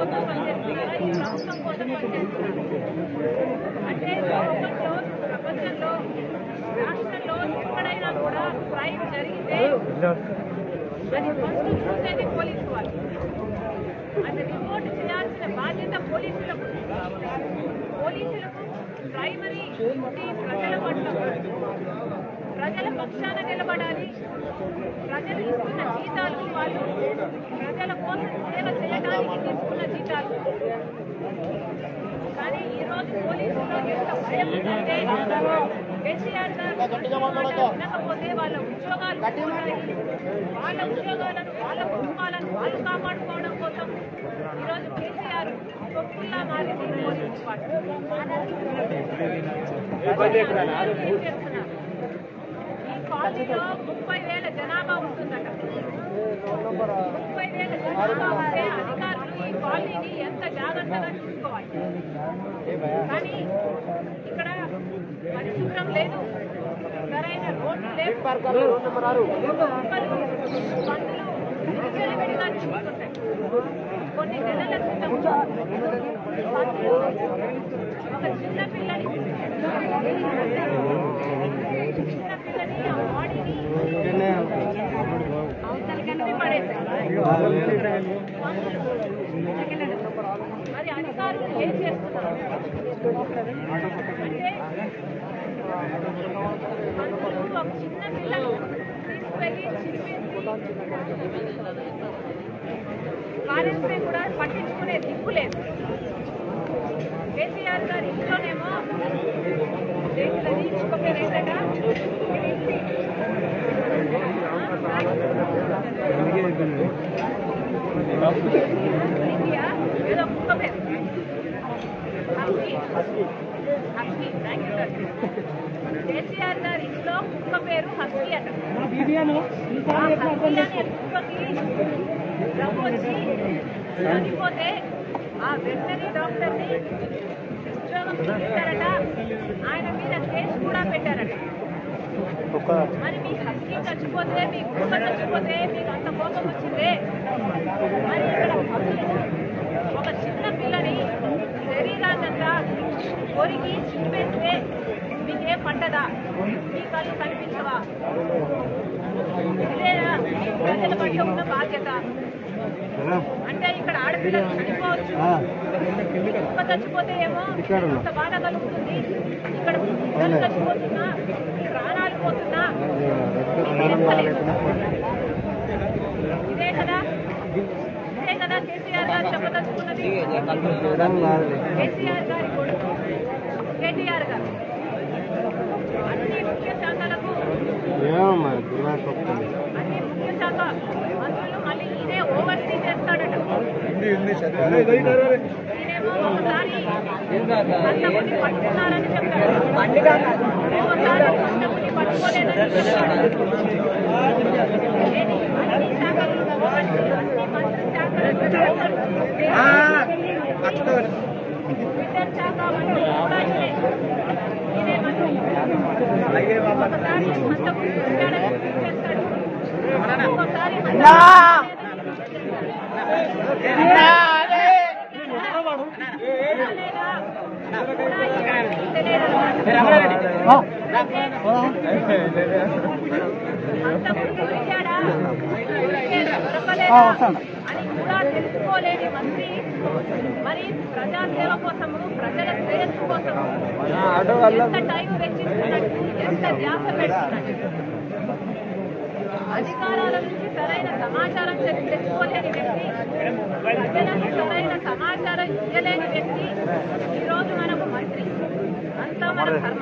కోసం పనిచేస్తున్నారా ఈ రాష్ట్రం కోసం పనిచేస్తున్నారా అంటే ప్రపంచంలో ప్రపంచంలో రాష్ట్రంలో ఎక్కడైనా కూడా క్రైమ్ జరిగితే అది ఫస్ట్ చూసేది పోలీసు వాళ్ళు అది రిపోర్ట్ చేయాల్సిన బాధ్యత పోలీసులకు పోలీసులకు ప్రైమరీ డ్యూటీ ప్రజల పట్ల ప్రజల పక్షాన నిలబడాలి ప్రజలు ఇస్తున్న జీతాలు వాళ్ళు ప్రజల కోసం సేవ చేయడానికి తీసుకున్న జీతాలు కానీ ఈ రోజు పోలీసుల్లో ఎంత భయం ఉందంటే కేసీఆర్ గారు వినకపోతే వాళ్ళ ఉద్యోగాలు పోతాయి. వాళ్ళ ఉద్యోగాలను వాళ్ళ కుటుంబాలను వాళ్ళు కాపాడుకోవడం కోసం ఈరోజు కేసీఆర్ తొక్కుల్లా మారింది పోలీసు డిపార్ట్మెంట్ ఏం చేస్తున్నారు ఈ కాలనీలో ముప్పై వేల జనాభా ఉంటుందట ముప్పై వేల జనాభా ఉంటే అధికారులు ఈ కాలనీని ఎంత జాగ్రత్తగా చూసుకోవాలి కానీ ఇక్కడ పరిశుభ్రం లేదు సరైన రోడ్లు లేవు కుక్కలు, పందులు విడిగా చూస్తుంటాయి కొన్ని నెలల క్రితం పందులు ఒక చిన్న పిల్లని చిన్న పిల్లని ఆ బాడీని అవతలకి పడేశారు మరి అధికారులు ఏం చేస్తున్నారు అంటే మంత్రులు ఒక చిన్న పిల్లను తీసుకువెళ్ళి చిరిపేసి పారేస్తే కూడా పట్టించుకునే దిక్కు లేదు కేసీఆర్ గారి ఇంట్లోనేమో ఏంటది ఇంకొక పేరు ఏంటట ఇండియా ఏదో కుక్క పేరు husky husky thank you sir KCR గారి ఇంట్లో కుక్క పేరు హస్కీ అట ఆ హస్కీ అనే కుక్కకి జబ్బు వచ్చి చనిపోతే ఆ వెటనరీ డాక్టర్ని ఉద్యోగం తీశారట ఆయన మీద కేసు కూడా పెట్టారట మరి మీ హస్కీ చచ్చిపోతే మీ కుక్క చచ్చిపోతే మీకు అంత కోపం వచ్చిందే మరి ఇక్కడ భక్తులు ఒక చిన్న పిల్లని శరీరాన్నంతా కొరికి చింపేస్తే మీకేం పట్టదా మీ కళ్ళు కనిపించవా ఇదేనా ప్రజల పట్ల ఉన్న బాధ్యత అంటే ఇక్కడ ఆడపిల్లలు చనిపోవచ్చు కుక్క చచ్చిపోతే ఏమో అంత బాధ కలుగుతుంది ఇక్కడ పిల్లలు చచ్చిపోతున్నా ప్రాణాలు పోతున్నా ఇదే కదా ఇదే కదా కేసీఆర్ గారు చెప్పదలుచుకున్నది కేసీఆర్ గారి కొడుకు కేటీఆర్ గారు అన్ని ముఖ్య శాఖలకు అన్ని ముఖ్య శాఖ మంత్రులు మళ్ళీ ఈయనే ఓవర్సీ చేస్తాడట ఈయనేమో ఒకసారి కష్టపడి పట్టుకున్నారని చెప్పాడు ఇంకోసారి కష్టపడి పట్టుకోలేదని చెప్పాడు ఏది? అన్ని శాఖలు ఓవర్సీ అన్ని మంత్రి శాఖలు ట్విట్టర్ శాఖ మంత్రి కూడా ఈయనే. ఈయనే మంత్రి ఒకసారి హంతకుడు దొరికాడని చేస్తాడు ఇంకోసారి అని కూడా తెలుసుకోలేని మంత్రి మరి ప్రజాసేవ కోసము ప్రజల శ్రేయస్సు కోసము ఎంత టైం వెచ్చిస్తున్నట్టు ఎంత ధ్యాస పెడుతున్నట్టు అధికారాల నుంచి సరైన సమాచారం తె- తెచ్చుకోలేని వ్యక్తి ప్రజలకు సరైన సమాచారం ఇవ్వలేని వ్యక్తి ఈరోజు మనకు మంత్రి అంతా మన కర్మ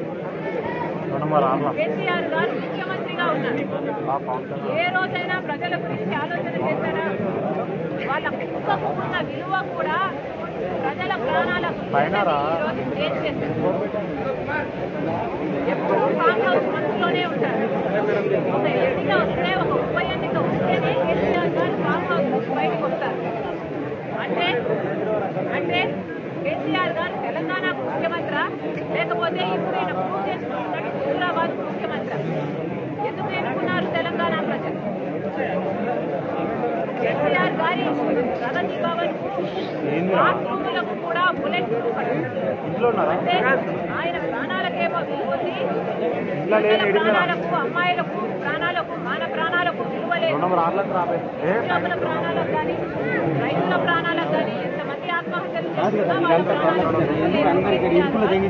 కేసీఆర్ గారు ముఖ్యమంత్రిగా ఉన్నారు ఏ రోజైనా ప్రజల గురించి ఆలోచన చేశారా వాళ్ళ కుక్కకు ఉన్న విలువ కూడా ప్రజల ప్రాణాలకు లేదని ఈరోజు ఏం చేశారు ఎప్పుడు ఫామ్ హౌస్ మనసులోనే ఉంటారు ఒక ఎన్నిక వస్తే ఒక ఉప ఎన్నిక వస్తేనే కేసీఆర్ గారు ఫామ్ హౌస్ నుంచి బయటకు వస్తారు అంటే అంటే కేసీఆర్ గారు తెలంగాణకు ముఖ్యమంత్రి లేకపోతే ఇప్పుడు ఈయన ప్రూవ్ చేసుకుంటున్నట్టు హైదరాబాద్ ముఖ్యమంత్రి ఎందుకు ఎన్నుకున్నారు తెలంగాణ ప్రజలు కేసీఆర్ గారి ప్రగతి భవన్ బాత్రూములకు కూడా బుల్లెట్ అంటే ఆయన ప్రాణాలకేమో విలువది పిల్లల ప్రాణాలకు అమ్మాయిలకు ప్రాణాలకు మాన ప్రాణాలకు విలువలేదు ఉద్యోగుల ప్రాణాలకు కానీ రైతుల ప్రాణాలకు కానీ ఎంతమంది ఆత్మహత్యలు చేసుకున్నా వాళ్ళ ప్రాణాలకు విలువ లేదు.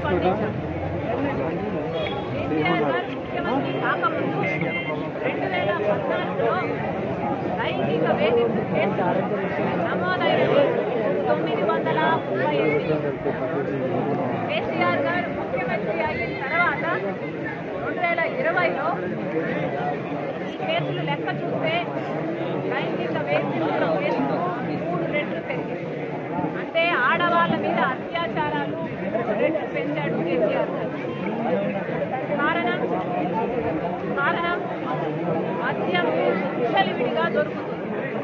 కేసీఆర్ గారు ముఖ్యమంత్రి కాకముందు రెండు వేల పద్నాలుగులో లైంగిక వేధింపు కేసులు నమోదైనవి తొమ్మిది వందల ముప్పై ఎనిమిది కేసీఆర్ గారు ముఖ్యమంత్రి అయిన తర్వాత రెండు వేల ఇరవైలో ఈ కేసులు లెక్క చూస్తే లైంగిక వేధింపుల కేసులు మూడు రెట్లు పెరిగింది అంటే ఆడవాళ్ళ మీద అత్యాచారాలు మూడు రెట్లు పెంచాడు కేసీఆర్ గారు కారణం కారణం మద్యం విచ్చలవిడిగా దొరుకుతుంది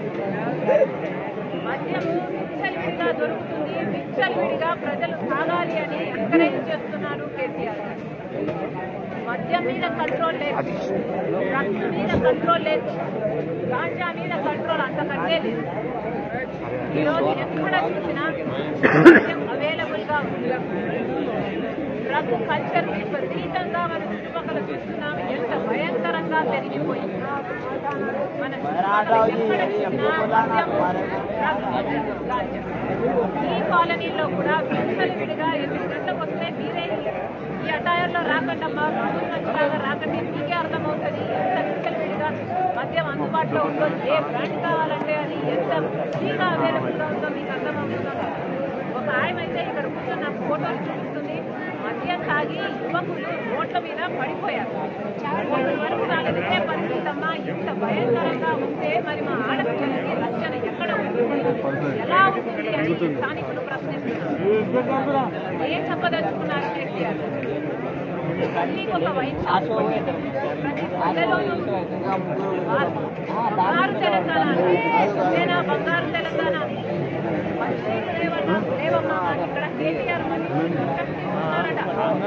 మద్యము విచ్చలవిడిగా దొరుకుతుంది విచ్చలవిడిగా ప్రజలు తాగాలి అని ఎంకరేజ్ చేస్తున్నారు కేసీఆర్ గారు మద్యం మీద కంట్రోల్ లేదు డ్రగ్స్ మీద కంట్రోల్ లేదు గాంజా మీద కంట్రోల్ అంతకంటే లేదు ఈరోజు ఎక్కడ చూసినా మద్యం అవైలబుల్ గా ఉంది డ్రగ్ కల్చర్ విపరీతంగా మన చుట్టుపక్కల చూస్తున్నాం ఎంత భయంకరంగా పెరిగిపోయింది మన చుట్టుపక్కల ఎక్కడ చూసినా మద్యం, డ్రగ్స్, గాంజా. ఈ కాలనీలో కూడా విడుదల విడిగా ఎనిమిది గంటలకు వస్తే మీరే ఈ అటాయర్లో రాకండి అమ్మా వచ్చేలాగా రాకండి మీకే అర్థమవుతుంది ఎంత విడుదల విడిగా మద్యం అందుబాటులో ఉందో ఏ బ్రాండ్ కావాలంటే అది ఎంత ఫ్రీగా అవైలబుల్గా ఉందో మీకు అర్థమవుతుందో ఒక ఆయన అయితే ఇక్కడ కూర్చొని నాకు ఫోటోలు చూపిస్తుంది మద్యం తాగి యువకులు రోడ్ల మీద పడిపోయారు ఒకరి వరకు రాలేదు ఇదే పరిస్థితి అమ్మా ఇంత భయంకరంగా ఉంటే మరి మా ఆడపిల్లలకి రక్షణ ఎక్కడ ఉంటుంది ఎలా ఉంటుంది అని స్థానికులు ప్రశ్నిస్తున్నారు ఏం చెప్పదలుచుకున్నారు కేసీఆర్ తల్లికి ఒక వయసు ప్రతి పల్లెలోనూ బంగారు తెలంగాణ నేనా బంగారు తెలంగాణ మంచినీళ్ళు లేవన్నా లేవమ్మా మాకు ఇక్కడ కేసీఆర్ మంచి ఉన్నారట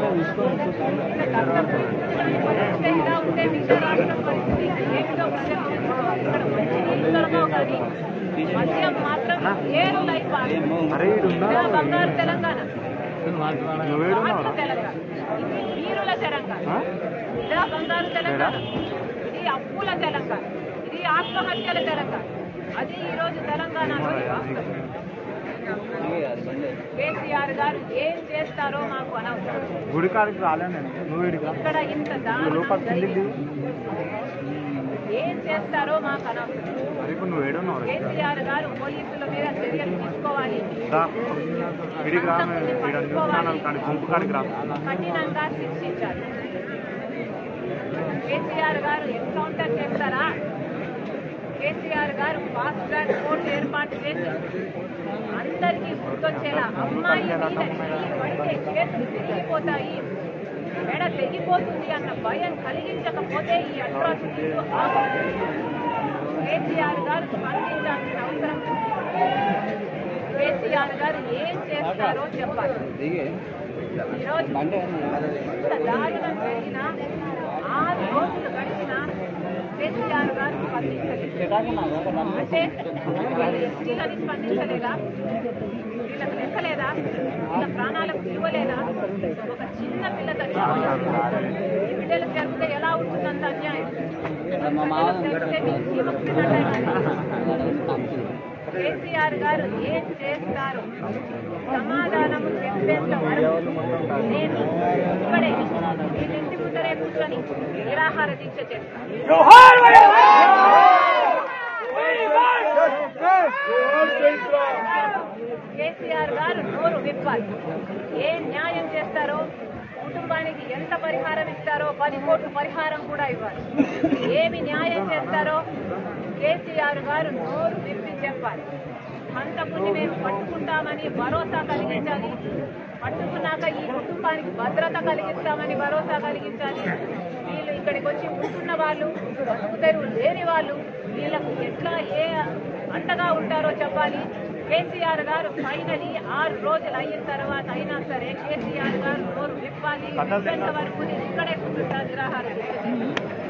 పరిస్థితి ఇలా ఉంటే మిగతా రాష్ట్రం పరిస్థితి ఏమిటో ప్రజలు ఇక్కడ మంచినీళ్ళు దొరకవు కానీ మద్యం మాత్రం ఏరు లైఫ్ ఇలా బంగారు తెలంగాణ ఆత్మ తెలంగాణ ఇది వీరుల తెలంగాణ ఇదా బంగారు తెలంగాణ ఇది అప్పుల తెలంగాణ ఇది ఆత్మహత్యల తెలంగాణ అది ఈ రోజు తెలంగాణలోని వాస్తవం కేసీఆర్ గారు ఏం చేస్తారో మాకు అనవసరం గుడి కాడికి రాలే నేను నువ్వు ఇడిగా ఇక్కడ ఇంత దారుణం లోపల కిందికి జరిగింది. ఏం చేస్తారో మాకు అనవసరం మరి ఇప్పుడు నువ్వు ఏడున్నావు రా? కేసీఆర్ గారు పోలీసుల మీద చర్యలు తీసుకోవాలి దా. ఇడికి రా మేము ఈడ చూస్తున్నాను కానీ గుంపు కాడికి రా కఠినంగా శిక్షించాలి కేసీఆర్ గారు ఎన్కౌంటర్ చేస్తారా కేసీఆర్ గారు ఫాస్ట్ ట్రాక్ కోర్టు ఏర్పాటు చేసి అందరికీ గుర్తొచ్చేలా అమ్మాయి మీద చెయ్యి పడితే చేతులు తిరిగిపోతాయి మెడ తెగిపోతుంది అన్న భయం కలిగించకపోతే ఈ అట్రాసిటీలు ఆగవు కేసీఆర్ గారు స్పందించాల్సిన అవసరం ఉంది. కేసీఆర్ గారు ఏం చేస్తారో చెప్పాలి ఈరోజు ఇంత దారుణం జరిగినా ఆరు రోజులు గడిచినా కేసీఆర్ గారు స్పందించలేదు అంటే వీళ్ళు ఎస్టీలని స్పందించలేదా వీళ్ళకి లెక్కలేదా వీళ్ళ ప్రాణాలకు విలువలేదా ఒక చిన్న పిల్ల చచ్చిపోయింది ఈ బిడ్డలకు జరిగితే ఎలా ఉంటుందంత అన్యాయం జరిగితే మీకు విముక్తి కేసీఆర్ గారు ఏం చేస్తారు సమాధానం చెప్పేంత వరకు నేను ఇక్కడే మీ ఇంటి ముందరే కూర్చొని నిరాహార దీక్ష చేస్తాను కేసీఆర్ గారు నోరు విప్పాలి ఏం న్యాయం చేస్తారో కుటుంబానికి ఎంత పరిహారం ఇస్తారో పది కోట్ల పరిహారం కూడా ఇవ్వాలి ఏమి న్యాయం చేస్తారో కేసీఆర్ గారు నోరు విప్పి చెప్పాలి హంతకుని మేము పట్టుకుంటామని భరోసా కలిగించాలి పట్టుకున్నాక ఈ కుటుంబానికి భద్రత కలిగిస్తామని భరోసా కలిగించాలి వీళ్ళు ఇక్కడికి వచ్చి ఉంటున్న వాళ్ళు బతుకు తెరువు లేని వాళ్ళు వీళ్ళకు ఎట్లా ఏ అండగా ఉంటారో చెప్పాలి కేసీఆర్ గారు ఫైనలీ ఆరు రోజులు అయిన తర్వాత అయినా సరే కేసీఆర్ గారు నోరు విప్పాలి విప్పేంత వరకు నేను ఇక్కడే కూర్చుంటా నిరాహారం